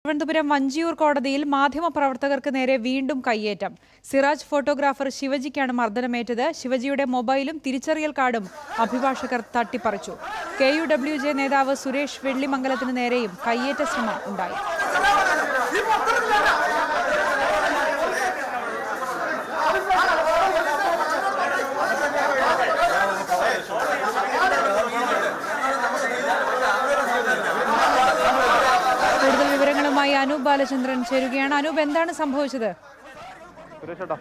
തിരുവനന്തപുരം വഞ്ചിയൂർ കോടതിയിൽ മാധ്യമപ്രവർത്തകർക്ക് നേരെ വീണ്ടും കയ്യേറ്റം സിറാജ് ഫോട്ടോഗ്രാഫർ ശിവജിക്കാണ് മർദ്ദനമേറ്റത് ശിവജിയുടെ മൊബൈലും തിരിച്ചറിയൽ കാർഡും അഭിഭാഷകർ തട്ടിപ്പറിച്ചു കെ യു ഡബ്ല്യു ജെ നേതാവ് സുരേഷ് വെള്ളിമംഗലത്തിന് നേരെയും കയ്യേറ്റ ശ്രമം ഉണ്ടായി കൂടുതൽ വിവരങ്ങളുമായി അനൂപ് ബാലചന്ദ്രൻ ചേരുകയാണ് അനൂപ് എന്താണ് സംഭവിച്ചത് സുരേഷ് ഏട്ടാ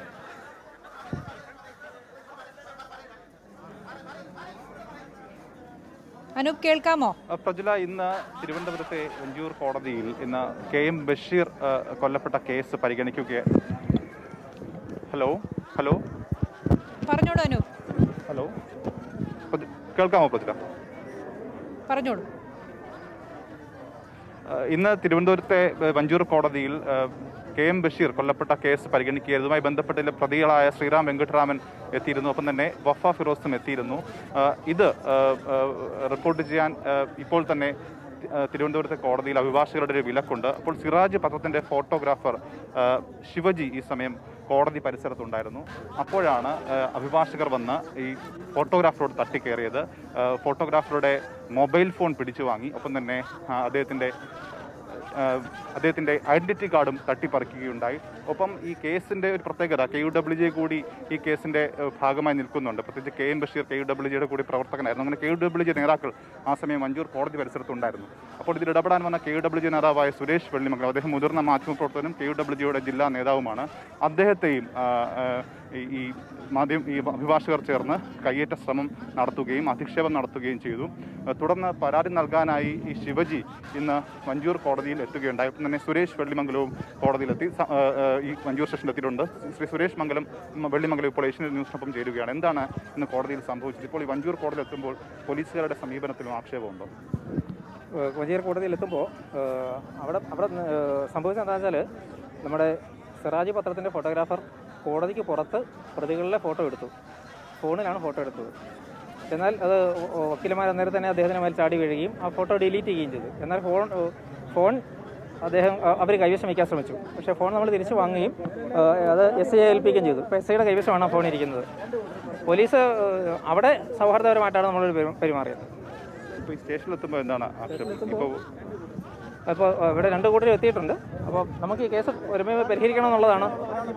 അനൂപ് കേൾക്കാമോ ആ, പ്രജുല ഇന്ന് തിരുവനന്തപുരത്തെ വഞ്ചൂർ കോടതിയിൽ ഇന്ന് കെ എം ബഷീർ ആ, കൊല്ലപ്പെട്ട കേസ് പരിഗണിക്കുക ഹലോ ഹലോ പറഞ്ഞോളൂ അനൂപ് ഹലോ പ്രജു- കേൾക്കാമോ പ്രജുല പറഞ്ഞോളൂ ആ, ഇന്ന് തിരുവനന്തപുരത്തെ ആ, വഞ്ചൂർ കോടതിയിൽ ആ, കെ എം ബഷീർ കൊല്ലപ്പെട്ട കേസ് പരിഗണിക്കുക ഇതുമായി ബന്ധപ്പെട്ട ഇതിലെ പ്രതികളായ ശ്രീറാം വെങ്കട്ടരാമൻ എത്തിയിരുന്നു ഒപ്പം തന്നെ വഫ ഫിറോസും എത്തിയിരുന്നു ആ, ഇത് ആ, ആ, റിപ്പോർട്ട് ചെയ്യാൻ ആ, ഇപ്പോൾ തന്നെ ആ, തിരുവനന്തപുരത്തെ കോടതിയിൽ അഭിഭാഷകരുടെ ഒരു വിലക്കുണ്ട് അപ്പോൾ സിറാജ് പത്രത്തിന്റെ ഫോട്ടോഗ്രാഫർ ആ, ശിവജി ഈ സമയം കോടതി പരിസരത്തുണ്ടായിരുന്നു അപ്പോഴാണ് ആ, അഭിഭാഷകർ വന്ന് ഈ ഫോട്ടോഗ്രാഫറോട് തട്ടിക്കയറിയത് ആ, ഫോട്ടോഗ്രാഫറുടെ മൊബൈൽ ഫോൺ പിടിച്ചു വാങ്ങി ഒപ്പം തന്നെ ആ, അദ്ദേഹത്തിന്റെ ആഹ് അദ്ദേഹത്തിന്റെ ഐഡന്റിറ്റി കാർഡും തട്ടിപ്പറിക്കുകയുണ്ടായി ഒപ്പം ഈ കേസിന്റെ ഒരു പ്രത്യേകത കെ യു ഡബ്ല്യു ജെ കൂടി ഈ കേസിന്റെ ഏഹ്, ഭാഗമായി നിൽക്കുന്നുണ്ട് പ്രത്യേകിച്ച് K M Basheer K U W ജിയുടെ കൂടി പ്രവർത്തകനായിരുന്നു അങ്ങനെ കെ യു ഡബ്ല്യു ജെ നേതാക്കൾ ആ സമയം മഞ്ചൂർ കോടതി പരിസരത്തുണ്ടായിരുന്നു അപ്പോൾ ഇതിൽ ഇടപെടാൻ വന്ന കെ യു ഡബ്ല്യു ജെ നേതാവായ സുരേഷ് വെള്ളിമംഗലം അദ്ദേഹം മുതിർന്ന മാധ്യമപ്രവർത്തകനും കെ യു ഡബ്ല്യു ജിയുടെ ജില്ലാ നേതാവുമാണ് അദ്ദേഹത്തെയും ആഹ്, ആഹ്, ഈ- ഈ മാധ്യമ ഈ അഭിഭാഷകർ ചേർന്ന് കയ്യേറ്റ ശ്രമം നടത്തുകയും അധിക്ഷേപം നടത്തുകയും ചെയ്തു ഏഹ് തുടർന്ന് പരാതി നൽകാനായി ഈ ശിവജി ഇന്ന് മഞ്ചൂർ കോടതിയിൽ എത്തുകയുണ്ടായി ഒപ്പം തന്നെ സുരേഷ് വെള്ളിമംഗലവും കോടതിയിലെത്തി സ- ഏഹ് ഏഹ് ഈ മഞ്ചൂർ സ്റ്റേഷനിൽ എത്തിയിട്ടുണ്ട് ശ്രീ സുരേഷ് മംഗലം ഉം, വെള്ളിമംഗലം ഇപ്പോൾ ഏഷ്യൻ ന്യൂസിനൊപ്പം ചേരുകയാണ് എന്താണ് ഇന്ന് കോടതിയിൽ സംഭവിച്ചത് ഇപ്പോൾ ഈ മഞ്ചൂർ കോടതിയിൽ എത്തുമ്പോൾ പോലീസുകാരുടെ സമീപനത്തിലും ആക്ഷേപമുണ്ടോ ഏഹ് കൊച്ചിയർ കോടതിയിലെത്തുമ്പോൾ ഏഹ് അവിടെ അവിടെ ഏഹ് സംഭവിച്ചത് എന്താണെന്ന് വെച്ചാൽ നമ്മുടെ സിറാജ് പത്രത്തിൻ്റെ ഫോട്ടോഗ്രാഫർ കോടതിക്ക് പുറത്ത് പ്രതികളുടെ ഫോട്ടോ എടുത്തു ഫോണിലാണ് ഫോട്ടോ എടുത്തത് എന്നാൽ അത് വ- വക്കീലന്മാർ അന്നേരം തന്നെ അദ്ദേഹത്തിന് മേൽ ചാടി വീഴുകയും ആ ഫോട്ടോ ഡിലീറ്റ് ചെയ്യുകയും ചെയ്തു എന്നാൽ ഫോൺ ഏഹ് ഫോൺ അദ്ദേഹം അവർ കൈവശം വയ്ക്കാൻ ശ്രമിച്ചു പക്ഷേ ഫോൺ നമ്മൾ തിരിച്ചു വാങ്ങുകയും ഏഹ് അത് എസ് ഐയെ ഏൽപ്പിക്കുകയും ചെയ്തു ഇപ്പോൾ എസ് ഐയുടെ കൈവശമാണ് ആ ഫോൺ ഇരിക്കുന്നത് പോലീസ് ഏഹ് അവിടെ സൗഹാർദ്ദപരമായിട്ടാണ് നമ്മൾ പെരുമാറിയത് ഇപ്പോൾ ഈ സ്റ്റേഷനിലെത്തുമ്പോൾ എന്താണ് ആക്ഷേപം ഇപ്പോൾ അപ്പോൾ ഇവിടെ രണ്ട് കൂട്ടരും എത്തിയിട്ടുണ്ട് അപ്പോൾ നമുക്ക് ഈ കേസ് ഒരുമ പരിഹരിക്കണം എന്നുള്ളതാണ്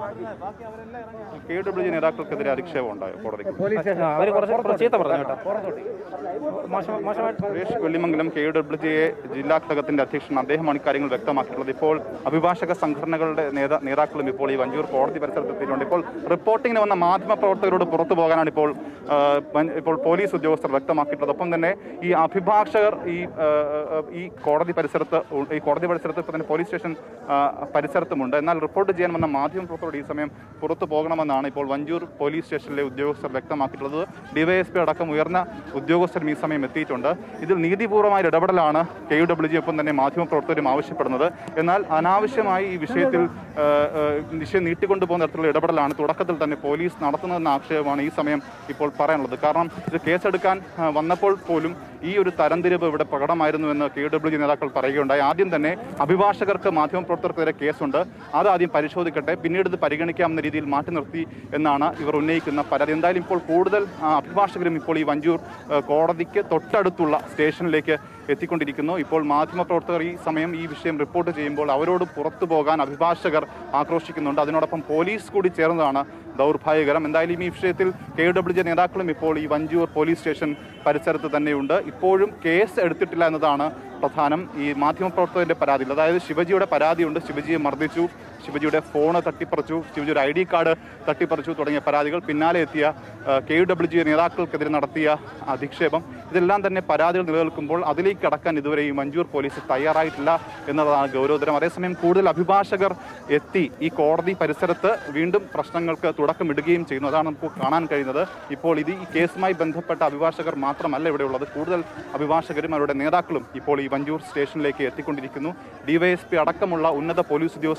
കെ യു ഡബ്ല്യു ജെ നേതാക്കൾക്കെതിരെ അധിക്ഷേപം ഉണ്ടായോ കോടതിക്ക് അവർ കുറച്ച് കുറച്ച് ചീത്ത പറഞ്ഞു കേട്ടോ മോശം മോശമായിട്ട് Suresh Vellimangalam K U W J ജില്ലാ ഘടകത്തിന്റെ അധ്യക്ഷൻ അദ്ദേഹമാണ് ഇക്കാര്യങ്ങൾ വ്യക്തമാക്കിയിട്ടുള്ളത് ഇപ്പോൾ അഭിഭാഷക സംഘടനകളുടെ നേതാ നേതാക്കളും ഇപ്പോൾ ഈ വഞ്ചൂർ കോടതി പരിസരത്ത് എത്തിയിട്ടുണ്ട് ഇപ്പോൾ റിപ്പോർട്ടിങ്ങിന് വന്ന മാധ്യമ പ്രവർത്തകരോട് പുറത്തു പോകാനാണ് ഇപ്പോൾ ആ, വൻ- ഇപ്പോൾ പോലീസ് ഉദ്യോഗസ്ഥർ വ്യക്തമാക്കിയിട്ടുള്ളത് ഒപ്പം തന്നെ ഈ അഭിഭാഷകർ ഈ ആ, ആ, ഈ കോടതി പരിസരത്ത് ഉ- ഈ കോടതി പരിസരത്ത് ഇപ്പോൾ തന്നെ പോലീസ് സ്റ്റേഷൻ ആ, പരിസരത്തുമുണ്ട് എന്നാൽ റിപ്പോർട്ട് ചെയ്യാൻ വന്ന മാധ്യമ പ്രവർത്തകരോട് ഈ സമയം പുറത്തു പോകണമെന്നാണ് ഇപ്പോൾ വഞ്ചൂർ പോലീസ് സ്റ്റേഷനിലെ ഉദ്യോഗസ്ഥർ വ്യക്തമാക്കിയിട്ടുള്ളത് ഡിവൈഎസ്പി അടക്കം ഉയർന്ന ഉദ്യോഗസ്ഥരും ഈ സമയം എത്തിയിട്ടുണ്ട് ഇതിൽ നീതിപൂർവമായ ഒരു ഇടപെടലാണ് കെ യു ഡബ്ല്യു ജി ഒപ്പം തന്നെ മാധ്യമപ്രവർത്തകരും ആവശ്യപ്പെടുന്നത് എന്നാൽ അനാവശ്യമായി ഈ വിഷയത്തിൽ ആ, ആ, വിഷയം നീട്ടിക്കൊണ്ടുപോകുന്ന തരത്തിലുള്ള ഇടപെടലാണ് തുടക്കത്തിൽ തന്നെ പോലീസ് നടത്തുന്നതെന്ന ആക്ഷേപമാണ് ഈ സമയം ഇപ്പോൾ പറയാനുള്ളത് കാരണം ഇത് കേസെടുക്കാൻ ആ, വന്നപ്പോൾ പോലും ഈ ഒരു തരംതിരിവ് ഇവിടെ പ്രകടമായിരുന്നുവെന്ന് കെ യു ഡബ്ല്യു ജി നേതാക്കൾ പറയുകയുണ്ടായി ആദ്യം തന്നെ അഭിഭാഷകർക്ക് മാധ്യമപ്രവർത്തകർക്കെതിരെ കേസുണ്ട് അത് ആദ്യം പരിശോധിക്കട്ടെ പിന്നീട് ഇത് പരിഗണിക്കാവുന്ന രീതിയിൽ മാറ്റി നിർത്തി എന്നാണ് ഇവർ ഉന്നയിക്കുന്ന പരാതി എന്തായാലും ഇപ്പോൾ കൂടുതൽ ആ, അഭിഭാഷകരും ഇപ്പോൾ ഈ വഞ്ചൂർ ആ, കോടതിക്ക് തൊട്ടടുത്തുള്ള സ്റ്റേഷനിലേക്ക് എത്തിക്കൊണ്ടിരിക്കുന്നു ഇപ്പോൾ മാധ്യമപ്രവർത്തകർ ഈ സമയം ഈ വിഷയം റിപ്പോർട്ട് ചെയ്യുമ്പോൾ അവരോട് പുറത്തു പോകാൻ അഭിഭാഷകർ ആക്രോശിക്കുന്നുണ്ട് അതിനോടൊപ്പം പോലീസ് കൂടി ചേർന്നതാണ് ദൗർഭാഗ്യകരം എന്തായാലും ഈ വിഷയത്തിൽ കെ യു ഡബ്ല്യു ജെ നേതാക്കളും ഇപ്പോൾ ഈ വഞ്ചൂർ പോലീസ് സ്റ്റേഷൻ പരിസരത്ത് തന്നെയുണ്ട് ഇപ്പോഴും കേസ് എടുത്തിട്ടില്ല എന്നതാണ് പ്രധാനം ഈ മാധ്യമപ്രവർത്തകരുടെ പരാതിയിൽ അതായത് ശിവജിയുടെ പരാതിയുണ്ട് ശിവജിയെ മർദ്ദിച്ചു ശിവജിയുടെ ഫോണ് തട്ടിപ്പറിച്ചു ശിവജിയുടെ ഐ ഡി കാർഡ് തട്ടിപ്പറിച്ചു തുടങ്ങിയ പരാതികൾ പിന്നാലെ എത്തിയ കെ യു ഡബ്ല്യു ജി നേതാക്കൾക്കെതിരെ നടത്തിയ അധിക്ഷേപം ഇതെല്ലാം തന്നെ പരാതികൾ നിലനിൽക്കുമ്പോൾ അതിലേക്ക് കടക്കാൻ ഇതുവരെ ഈ മഞ്ചൂർ പോലീസ് തയ്യാറായിട്ടില്ല എന്നതാണ് ഗൗരവതരം അതേസമയം കൂടുതൽ അഭിഭാഷകർ എത്തി ഈ കോടതി പരിസരത്ത് വീണ്ടും പ്രശ്നങ്ങൾക്ക് തുടക്കമിടുകയും ചെയ്യുന്നു അതാണ് നമുക്ക് കാണാൻ കഴിയുന്നത് ഇപ്പോൾ ഇത് ഈ കേസുമായി ബന്ധപ്പെട്ട അഭിഭാഷകർ മാത്രമല്ല ഇവിടെയുള്ളത് കൂടുതൽ അഭിഭാഷകരും അവരുടെ നേതാക്കളും ഇപ്പോൾ ഈ വഞ്ചൂർ സ്റ്റേഷനിലേക്ക് എത്തിക്കൊണ്ടിരിക്കുന്നു ഡിവൈഎസ്പി അടക്കമുള്ള ഉന്നത പോലീസ് ഉദ്യോഗസ്ഥർ ഉണ്ടെങ്കിൽ തന്നെ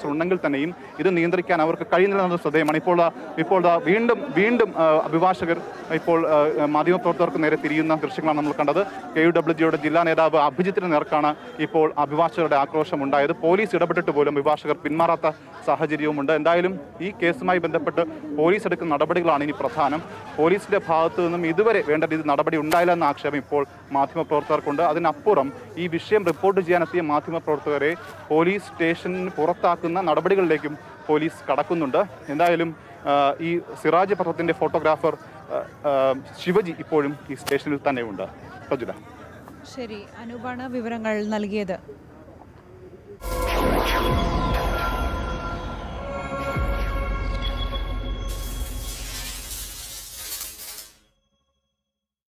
തന്നെയും ഇത് നിയന്ത്രിക്കാൻ അവർക്ക് കഴിയുന്നില്ല എന്നത് ശ്രദ്ധേയമാണ് ഇപ്പോൾ ദാ- ഇപ്പോൾ ദാ വീണ്ടും വീണ്ടും ആ, അഭിഭാഷകർ ഇപ്പോൾ ആ, മാധ്യമപ്രവർത്തകർക്ക് നേരെ തിരിയുന്ന ദൃശ്യങ്ങളാണ് നമ്മൾ കണ്ടത് കെ യു ഡബ്ല്യു ജിയുടെ ജില്ലാ നേതാവ് അഭിജിത്തിന് നേർക്കാണ് ഇപ്പോൾ അഭിഭാഷകരുടെ ആക്രോശം ഉണ്ടായത് പോലീസ് ഇടപെട്ടിട്ട് പോലും അഭിഭാഷകർ പിന്മാറാത്ത സാഹചര്യവുമുണ്ട് എന്തായാലും ഈ കേസുമായി ബന്ധപ്പെട്ട് പോലീസ് എടുക്കുന്ന നടപടികളാണ് ഇനി പ്രധാനം പോലീസിന്റെ ഭാഗത്തു നിന്നും ഇതുവരെ വേണ്ട രീതിയിൽ നടപടി ഉണ്ടായില്ല എന്ന ആക്ഷേപം ഇപ്പോൾ മാധ്യമപ്രവർത്തകർക്കുണ്ട് അതിനപ്പുറം ഈ വിഷയം റിപ്പോർട്ട് ചെയ്യാനെത്തിയ മാധ്യമപ്രവർത്തകരെ പോലീസ് സ്റ്റേഷനിന് പുറത്താക്കുന്ന നടപടികളിലേക്കും പോലീസ് കടക്കുന്നുണ്ട് എന്തായാലും ആ, ഈ സിറാജ് പത്രത്തിന്റെ ഫോട്ടോഗ്രാഫർ ആ, ആ, ശിവജി ഇപ്പോഴും ഈ സ്റ്റേഷനിൽ തന്നെയുണ്ട് പ്രജുല ശരി അനൂപാണ് വിവരങ്ങൾ നൽകിയത്